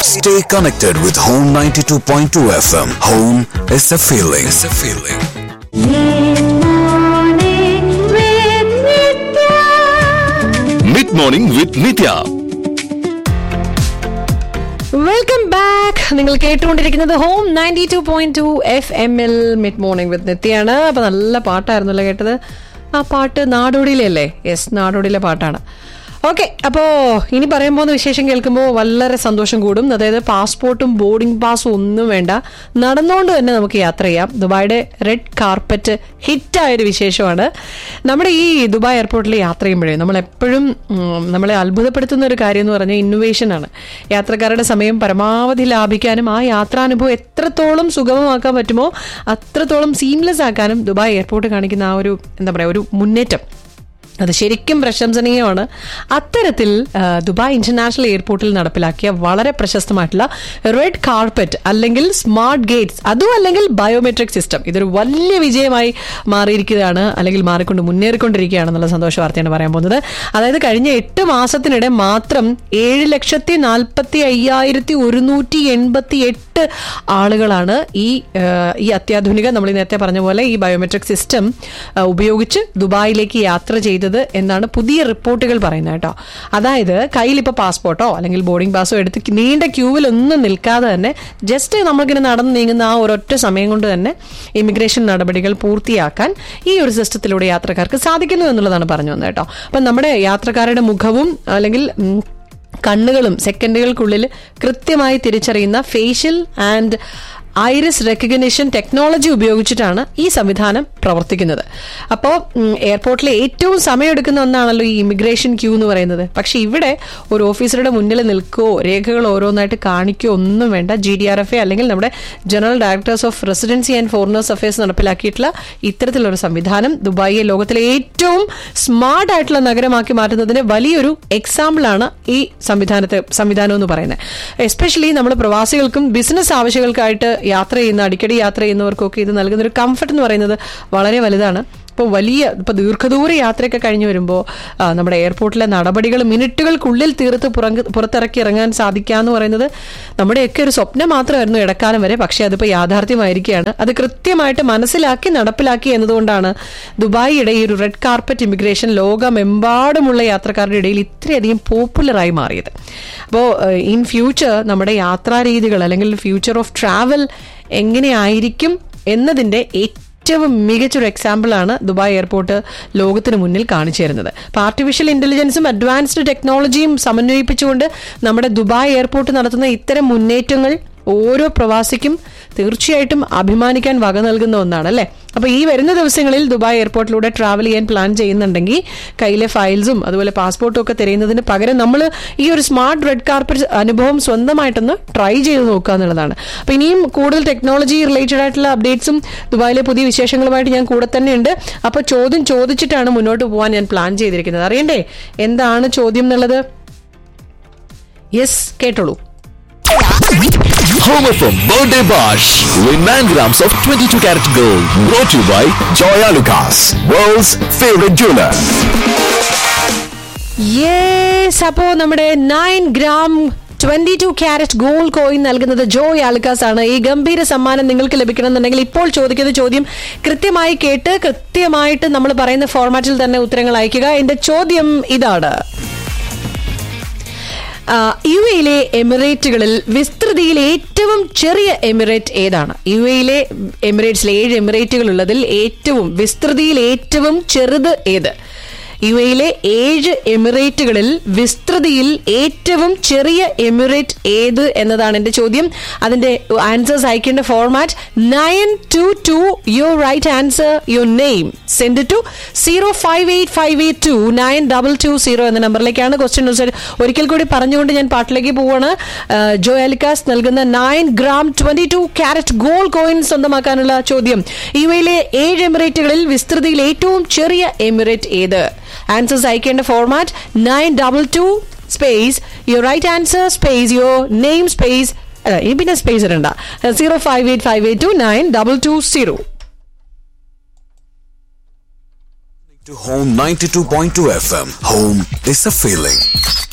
Stay connected with Home 92.2 FM. Home is a feeling. It's a feeling. Mid morning with Nithya welcome back നിങ്ങൾ കേട്ടുകൊണ്ടിരിക്കുന്നത് Home ninety two point two F M L mid morning with നിത്യാണ് അപ്പൊ നല്ല പാട്ടായിരുന്നല്ലോ കേട്ടത് ആ പാട്ട് നാടോടിയിലെ അല്ലേ yes നാടോടിയിലെ പാട്ടാണ് ഓക്കെ അപ്പോ ഇനി പറയാൻ പോകുന്ന വിശേഷം കേൾക്കുമ്പോൾ വളരെ സന്തോഷം കൂടും അതായത് പാസ്പോർട്ടും ബോർഡിംഗ് പാസും ഒന്നും വേണ്ട നടന്നുകൊണ്ട് തന്നെ നമുക്ക് യാത്ര ചെയ്യാം ദുബായിയുടെ റെഡ് കാർപ്പറ്റ് ഹിറ്റായ ഒരു വിശേഷമാണ് നമ്മുടെ ഈ ദുബായ് എയർപോർട്ടിൽ യാത്ര ചെയ്യുമ്പോഴേ നമ്മൾ എപ്പോഴും ഉം, നമ്മളെ അത്ഭുതപ്പെടുത്തുന്ന ഒരു കാര്യം എന്ന് പറഞ്ഞാൽ ഇന്നോവേഷൻ ആണ് യാത്രക്കാരുടെ സമയം പരമാവധി ലാഭിക്കാനും ആ യാത്രാനുഭവം എത്രത്തോളം സുഗമമാക്കാൻ പറ്റുമോ അത്രത്തോളം സീംലെസ് ആക്കാനും ദുബായ് എയർപോർട്ട് കാണിക്കുന്ന ആ ഒരു എന്താ പറയുക ഒരു മുന്നേറ്റം അത് ശരിക്കും പ്രശംസനീയമാണ് അത്തരത്തിൽ ആ, ദുബായ് ഇന്റർനാഷണൽ എയർപോർട്ടിൽ നടപ്പിലാക്കിയ വളരെ പ്രശസ്തമായിട്ടുള്ള റെഡ് കാർപ്പറ്റ് അല്ലെങ്കിൽ സ്മാർട്ട് ഗേറ്റ്സ് അതും അല്ലെങ്കിൽ ബയോമെട്രിക് സിസ്റ്റം ഇതൊരു വലിയ വിജയമായി മാറിയിരിക്കുകയാണ് അല്ലെങ്കിൽ മാറിക്കൊണ്ട് മുന്നേറിക്കൊണ്ടിരിക്കുകയാണെന്നുള്ള സന്തോഷ വാർത്തയാണ് പറയാൻ പോകുന്നത് അതായത് കഴിഞ്ഞ എട്ട് മാസത്തിനിടെ മാത്രം ഏഴ് ലക്ഷത്തി നാൽപ്പത്തി അയ്യായിരത്തി ഒരുന്നൂറ്റി എൺപത്തി എട്ട് ആളുകളാണ് ഈ ആ, ഈ അത്യാധുനിക നമ്മൾ ഈ നേരത്തെ പറഞ്ഞ പോലെ ഈ ബയോമെട്രിക് സിസ്റ്റം ആ, ഉപയോഗിച്ച് ദുബായിലേക്ക് യാത്ര ചെയ്തത് എന്നാണ് പുതിയ റിപ്പോർട്ടുകൾ പറയുന്നത് കേട്ടോ അതായത് കയ്യിൽ ഇപ്പോൾ പാസ്പോർട്ടോ അല്ലെങ്കിൽ ബോർഡിംഗ് പാസോ എടുത്ത് നീണ്ട ക്യൂവിൽ ഒന്നും നിൽക്കാതെ തന്നെ ജസ്റ്റ് നമ്മളിങ്ങനെ നടന്ന് നീങ്ങുന്ന ആ ഒരൊറ്റ സമയം കൊണ്ട് തന്നെ ഇമിഗ്രേഷൻ നടപടികൾ പൂർത്തിയാക്കാൻ ഈ ഒരു സിസ്റ്റത്തിലൂടെ യാത്രക്കാർക്ക് സാധിക്കുന്നു എന്നുള്ളതാണ് പറഞ്ഞു വന്നത് കേട്ടോ അപ്പം നമ്മുടെ യാത്രക്കാരുടെ മുഖവും അല്ലെങ്കിൽ ഉം, കണ്ണുകളും സെക്കൻഡുകൾക്കുള്ളിൽ കൃത്യമായി തിരിച്ചറിയുന്ന facial and iris recognition technology ഉപയോഗിച്ചിട്ടാണ് ഈ സംവിധാനം പ്രവർത്തിക്കുന്നത് അപ്പോൾ എയർപോർട്ടിലെ ഏറ്റവും സമയമെടുക്കുന്ന ഒന്നാണല്ലോ ഈ ഇമിഗ്രേഷൻ ക്യൂ എന്ന് പറയുന്നത് പക്ഷെ ഇവിടെ ഒരു ഓഫീസറുടെ മുന്നിൽ നിൽക്കുകയോ രേഖകൾ ഓരോന്നായിട്ട് കാണിക്കുകയോ ഒന്നും വേണ്ട G D R F A അല്ലെങ്കിൽ നമ്മുടെ general directors of residency and foreigners affairs നടപ്പിലാക്കിയിട്ടുള്ള ഇത്തരത്തിലൊരു സംവിധാനം ദുബായിയെ ലോകത്തിലെ ഏറ്റവും സ്മാർട്ട് ആയിട്ടുള്ള നഗരമാക്കി മാറ്റുന്നതിന് വലിയൊരു എക്സാമ്പിളാണ് ഈ സംവിധാനത്തെ സംവിധാനം എന്ന് പറയുന്നത് എസ്പെഷ്യലി നമ്മൾ പ്രവാസികൾക്കും ബിസിനസ് ആവശ്യങ്ങൾക്കായിട്ട് യാത്ര ചെയ്യുന്ന അടിക്കടി യാത്ര ചെയ്യുന്നവർക്കൊക്കെ ഇത് നൽകുന്ന ഒരു കംഫർട്ട് എന്ന് പറയുന്നത് വളരെ വലുതാണ് ഇപ്പോൾ വലിയ ഇപ്പോൾ ദീർഘദൂര യാത്രയൊക്കെ കഴിഞ്ഞ് വരുമ്പോൾ ആ, നമ്മുടെ എയർപോർട്ടിലെ നടപടികൾ മിനിറ്റുകൾക്കുള്ളിൽ തീർത്ത് പുറങ്ങ് പുറത്തിറക്കി ഇറങ്ങാൻ സാധിക്കുക എന്ന് പറയുന്നത് നമ്മുടെയൊക്കെ ഒരു സ്വപ്നം മാത്രമായിരുന്നു ഇടക്കാലം വരെ പക്ഷേ അതിപ്പോൾ യാഥാർത്ഥ്യമായിരിക്കുകയാണ് അത് കൃത്യമായിട്ട് മനസ്സിലാക്കി നടപ്പിലാക്കി എന്നതുകൊണ്ടാണ് ദുബായിയുടെ ഈ ഒരു റെഡ് കാർപ്പറ്റ് ഇമിഗ്രേഷൻ ലോകമെമ്പാടുമുള്ള യാത്രക്കാരുടെ ഇടയിൽ ഇത്രയധികം പോപ്പുലറായി മാറിയത് അപ്പോൾ ഇൻ ഫ്യൂച്ചർ നമ്മുടെ യാത്രാ രീതികൾ അല്ലെങ്കിൽ ഫ്യൂച്ചർ ഓഫ് ട്രാവൽ എങ്ങനെയായിരിക്കും എന്നതിൻ്റെ ഏറ്റവും മികച്ചൊരു എക്സാമ്പിൾ ആണ് ദുബായ് എയർപോർട്ട് ലോകത്തിന് മുന്നിൽ കാണിച്ചു തരുന്നത് അപ്പോൾ ആർട്ടിഫിഷ്യൽ ഇന്റലിജൻസും അഡ്വാൻസ്ഡ് ടെക്നോളജിയും സമന്വയിപ്പിച്ചുകൊണ്ട് നമ്മുടെ ദുബായ് എയർപോർട്ട് നടത്തുന്ന ഇത്തരം മുന്നേറ്റങ്ങൾ ഓരോ പ്രവാസിക്കും തീർച്ചയായിട്ടും അഭിമാനിക്കാൻ വക നൽകുന്ന ഒന്നാണ് അല്ലേ അപ്പൊ ഈ വരുന്ന ദിവസങ്ങളിൽ ദുബായ് എയർപോർട്ടിലൂടെ ട്രാവൽ ചെയ്യാൻ പ്ലാൻ ചെയ്യുന്നുണ്ടെങ്കിൽ കയ്യിലെ ഫയൽസും അതുപോലെ പാസ്പോർട്ടും ഒക്കെ തിരയുന്നതിന് പകരം നമ്മൾ ഈ ഒരു സ്മാർട്ട് റെഡ് കാർപ്പറ്റ് അനുഭവം സ്വന്തമായിട്ടൊന്ന് ട്രൈ ചെയ്ത് നോക്കുക എന്നുള്ളതാണ് അപ്പൊ ഇനിയും കൂടുതൽ ടെക്നോളജി റിലേറ്റഡ് ആയിട്ടുള്ള അപ്ഡേറ്റ്സും ദുബായിലെ പുതിയ വിശേഷങ്ങളുമായിട്ട് ഞാൻ കൂടെ തന്നെ ഉണ്ട് അപ്പൊ ചോദ്യം ചോദിച്ചിട്ടാണ് മുന്നോട്ട് പോകാൻ ഞാൻ പ്ലാൻ ചെയ്തിരിക്കുന്നത് അറിയണ്ടേ എന്താണ് ചോദ്യം എന്നുള്ളത് യെസ് കേട്ടോളൂ Home FM Birthday Bash. Win 9 grams of 22 karat gold. Brought to you by Joya Lucas, world's favorite jeweler. Yes അപ്പോ നമ്മുടെ nine gram twenty two carat gold coin നൽകുന്നത് ജോയ് ആൽക്കാസ് ആണ് ഈ ഗംഭീര സമ്മാനം നിങ്ങൾക്ക് ലഭിക്കണമെന്നുണ്ടെങ്കിൽ ഇപ്പോൾ ചോദിക്കുന്ന ചോദ്യം കൃത്യമായി കേട്ട് കൃത്യമായിട്ട് നമ്മൾ പറയുന്ന ഫോർമാറ്റിൽ തന്നെ ഉത്തരങ്ങൾ അയക്കുക എന്റെ ചോദ്യം ഇതാണ് ആ, യു എയിലെ എമിറേറ്റുകളിൽ വിസ്തൃതിയിൽ ഏറ്റവും ചെറിയ എമിറേറ്റ് ഏതാണ് യു എയിലെ എമിറേറ്റ്സിലെ ഏഴ് എമിറേറ്റുകൾ ഉള്ളതിൽ ഏറ്റവും വിസ്തൃതിയിൽ ഏറ്റവും ചെറുത് ഏത് യു എയിലെ ഏഴ് എമിറേറ്റുകളിൽ വിസ്തൃതിയിൽ ഏറ്റവും ചെറിയ എമിറേറ്റ് ഏത് എന്നതാണ് എന്റെ ചോദ്യം അതിന്റെ ആൻസേഴ്സ് അയക്കേണ്ട format nine two two your right answer your name send to zero five eight five eight two nine double two zero എന്ന നമ്പറിലേക്കാണ് ക്വസ്റ്റ്യൻ ഒരിക്കൽ കൂടി പറഞ്ഞുകൊണ്ട് ഞാൻ പാട്ടിലേക്ക് പോവാണ് ജോ അലിക്കാസ് നൽകുന്ന nine gram twenty two carat gold coin സ്വന്തമാക്കാനുള്ള ചോദ്യം യു എയിലെ ഏഴ് എമിറേറ്റുകളിൽ വിസ്തൃതിയിൽ ഏറ്റവും ചെറിയ എമിറേറ്റ് ഏത് ആൻസേഴ്സ് അയക്കേണ്ട format nine double two space your right answer space your name space അല്ല ഇനി പിന്നെ സ്പേസ് ഇടണ്ട zero five eight five eight two nine double two zero To Home 92.2 FM. Home is a feeling.